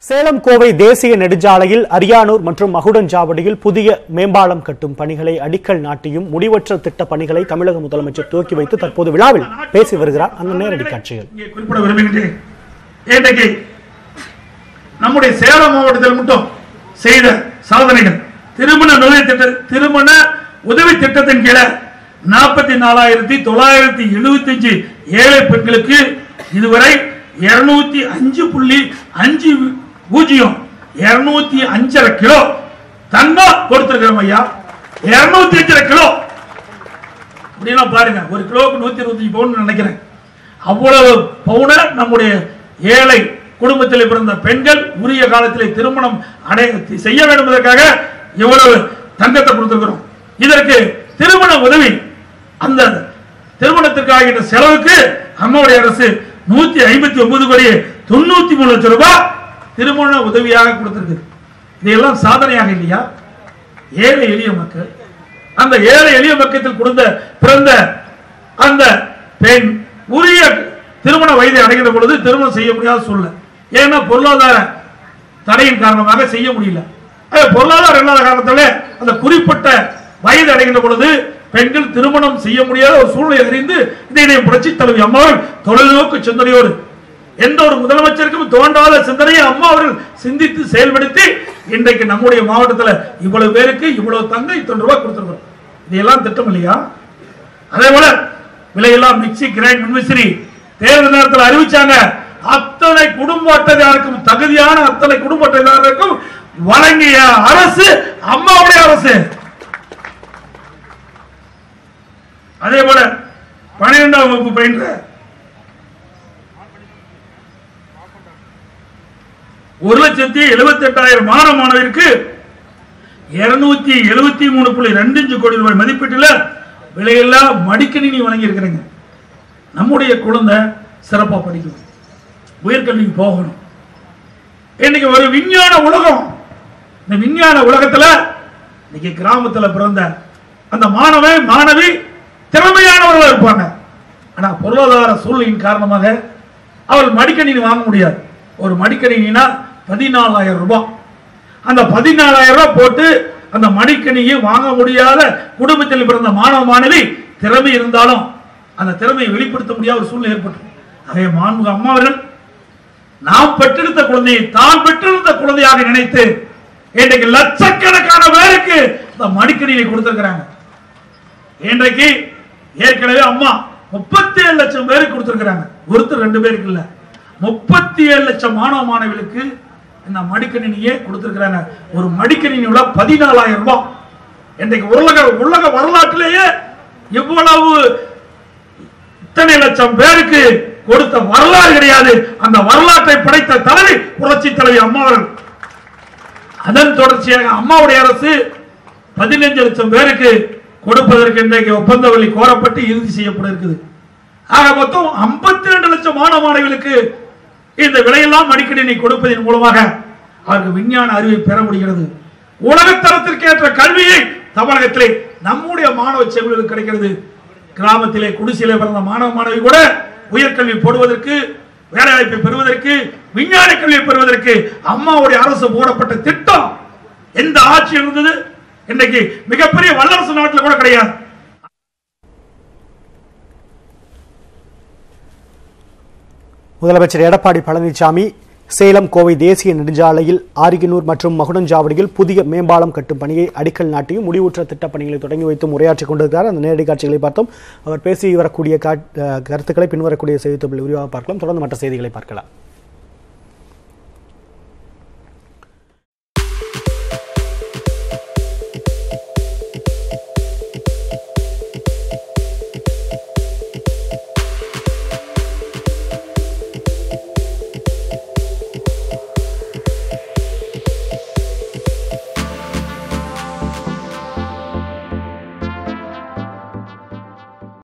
சேலம் கோவை தேசிய நெடுஞ்சாலையில் அரியானூர் மற்றும் மகுடஞ்சாவடியில் புதிய மேம்பாலம் கட்டும் பணிகளை அடிக்கல் நாட்டியும் முடிவற்ற திட்ட பணிகளை தமிழக முதலமைச்சர் துவக்கி வைத்து தற்போது விழாவில் பேசி வருகிறார் அந்த நேரடி காட்சிகள் இங்கே குறிப்பிட விரும்புகின்றேன் இன்றைக்கு நம்முடைய சேலம் மாவட்டத்தில் மட்டும் செய்த சாதனைகள் திருமண உதவி திட்ட திருமண உதவி திட்டத்தின் கீழே நாற்பத்தி நாலாயிரத்தி தொள்ளாயிரத்தி எழுபத்தி அஞ்சு ஏழை பெண்களுக்கு இதுவரை இருநூத்தி அஞ்சு புள்ளி அஞ்சு பூஜ்ஜியம் இருநூத்தி அஞ்சரை கிலோ தங்கம் கொடுத்திருக்கிறோம் ஐயா இருநூத்தி அஞ்சரை கிலோ அப்படின்னா பாருங்க ஒரு கிலோவுக்கு நூத்தி இருபத்தி பவுன் நினைக்கிறேன் அவ்வளவு பவுன நம்முடைய ஏழை குடும்பத்தில் பிறந்த பெண்கள் உரிய காலத்திலே திருமணம் அடைய செய்ய வேண்டும் என்பதற்காக இவ்வளவு தங்கத்தை கொடுத்திருக்கிறோம் இதற்கு திருமண உதவி அந்த திருமணத்திற்காகின்ற செலவுக்கு அம்மாவுடைய அரசு நூத்தி ஐம்பத்தி ஒன்பது கோடி தொண்ணூத்தி மூணு லட்சம் ரூபாய் திருமண உதவியாக கொடுத்திருக்கு இதெல்லாம் சாதனையாக இல்லையா ஏழை எளிய மக்கள் அந்த ஏழை எளிய மக்கத்தில் குடும்ப பிறந்த அந்த பெண் உரிய திருமண வயதை அடைகிற பொழுது திருமணம் செய்ய முடியாத சூழ்நிலை ஏன்னா பொருளாதார தடையின் காரணமாக செய்ய முடியல அது பொருளாதாரம் இல்லாத காரணத்தால அந்த குறிப்பிட்ட வயது அடைகின்ற பொழுது பெண்கள் திருமணம் செய்ய முடியாத ஒரு சூழ்நிலை அறிந்து இதை புரட்சி தலைவி அம்மாள் தொலைநோக்கு சிந்தனையோடு எந்த ஒரு முதலமைச்சருக்கும் தோன்றாத சிந்தனையை அம்மா அவர்கள் சிந்தித்து செயல்படுத்தி இன்றைக்கு நம்முடைய மாவட்டத்தில் இவ்வளவு பேருக்கு இவ்வளவு தங்க இத்தனை ரூபாய் கொடுத்துருக்கோம் இதெல்லாம் திட்டம் இல்லையா அதே போல விலையெல்லாம் மிக்சி கிரைண்ட் மின்விசிறி தேர்தல் நேரத்தில் அறிவிச்சாங்க அத்தனை குடும்ப அட்டைதாருக்கும் தகுதியான அத்தனை குடும்ப அட்டைதாரருக்கும் வழங்கிய அரசு அம்மாவுடைய அரசு அதே போல பன்னிரெண்டாம் வகுப்பு பயின்ற ஒரு லட்சத்தி எழுபத்தி எட்டாயிரம் மாணவ மாணவிற்கு இருநூத்தி எழுபத்தி மூணு புள்ளி ரெண்டு அஞ்சு கோடி ரூபாய் மதிப்பீட்டில் விலையில்லா மடிக்கணினி வழங்கி இருக்கிறேங்க நம்முடைய குழந்தை சிறப்பா படிக்கணும் உயர்கல்விக்கு போகணும் இன்னைக்கு ஒரு விஞ்ஞான உலகம் இந்த விஞ்ஞான உலகத்துல இன்னைக்கு கிராமத்துல பிறந்த அந்த மாணவன் மாணவி திறமையானவர்களா இருப்பாங்க ஆனா பொருளாதார சூழ்நிலையின் காரணமாக அவள் மடிக்கணினி வாங்க முடியாது ஒரு மடிக்கணினா பதினாலாயிரம் ரூபாய் அந்த பதினாலாயிரம் ரூபாய் போட்டு அந்த மடிக்கணியை வாங்க முடியாத குடும்பத்தில் பிறந்த மாணவ மாணவி திறமை இருந்தாலும் அந்த திறமையை வெளிப்படுத்த முடியாத ஒரு சூழ்நிலை ஏற்பட்டு அதே மாண்புக அம்மா அவர்கள் நாம் பெற்றெடுத்த குழந்தையை தான் பெற்றெடுத்த குழந்தையாக நினைத்து இன்றைக்கு லட்சக்கணக்கான பேருக்கு இந்த மடிக்கணியை கொடுத்திருக்கிறாங்க இன்றைக்கு ஏற்கனவே அம்மா முப்பத்தி ஏழு லட்சம் பேருக்கு கொடுத்திருக்கிறாங்க ஒருத்தர் ரெண்டு பேருக்கு இல்ல முப்பத்தி ஏழு லட்சம் மாணவ மாணவிகளுக்கு இந்த மடிக்கணினியே கொடுத்திருக்கிறாங்க ஒரு மடிக்கணினி விட பதினாலாயிரம் ரூபாய் இன்றைக்கு உலக உலக வரலாற்றிலேயே இவ்வளவு இத்தனை லட்சம் பேருக்கு கொடுத்த வரலாறு கிடையாது அந்த வரலாற்றை படைத்த தலைவி புரட்சி தலைவி அம்மா அவர்கள் அதன் தொடர்ச்சியாக அம்மாவுடைய அரசு பதினைஞ்சு லட்சம் பேருக்கு கொடுப்பதற்கு இன்றைக்கு ஒப்பந்த வழி கோரப்பட்டு இறுதி செய்யப்பட இருக்குது ஆக மொத்தம் ஐம்பத்தி ரெண்டு லட்சம் மாணவ மாணவிகளுக்கு இந்த விலையெல்லாம் மடிக்கணினி கொடுப்பதன் மூலமாக அவருக்கு விஞ்ஞான அறிவை பெற முடிகிறது உலகத்தரத்திற்கு ஏற்ற கல்வியை தமிழகத்திலே நம்முடைய மாணவ செல்வங்களுக்கு கிடைக்கிறது கிராமத்திலே குடிசையிலே பிறந்த மாணவ மாணவி கூட உயர்கல்வி போடுவதற்கு வேலைவாய்ப்பை பெறுவதற்கு விஞ்ஞான கல்வியை பெறுவதற்கு அம்மாவுடைய அரசு போடப்பட்ட திட்டம் எந்த ஆட்சி இருந்தது இன்னைக்கு மிகப்பெரிய வல்லரசு நாட்டில் கூட கிடையாது முதலமைச்சர் எடப்பாடி பழனிசாமி சேலம் கோவை தேசிய நெடுஞ்சாலையில் ஆரிகனூர் மற்றும் மகுடஞ்சாவடியில் புதிய மேம்பாலம் கட்டும் பணியை அடிக்கல் நாட்டியும் முடிவுற்ற திட்டப் பணிகளை தொடங்கி வைத்தும் உரையாற்றிக் கொண்டிருக்கிறார் அந்த நேரடி காட்சிகளை பார்த்தோம் அவர் பேசி வரக்கூடிய காட்- அஹ் கருத்துக்களை பின்வரக்கூடிய செய்தி விரிவாக பார்க்கலாம் தொடர்ந்து மற்ற செய்திகளை பார்க்கலாம்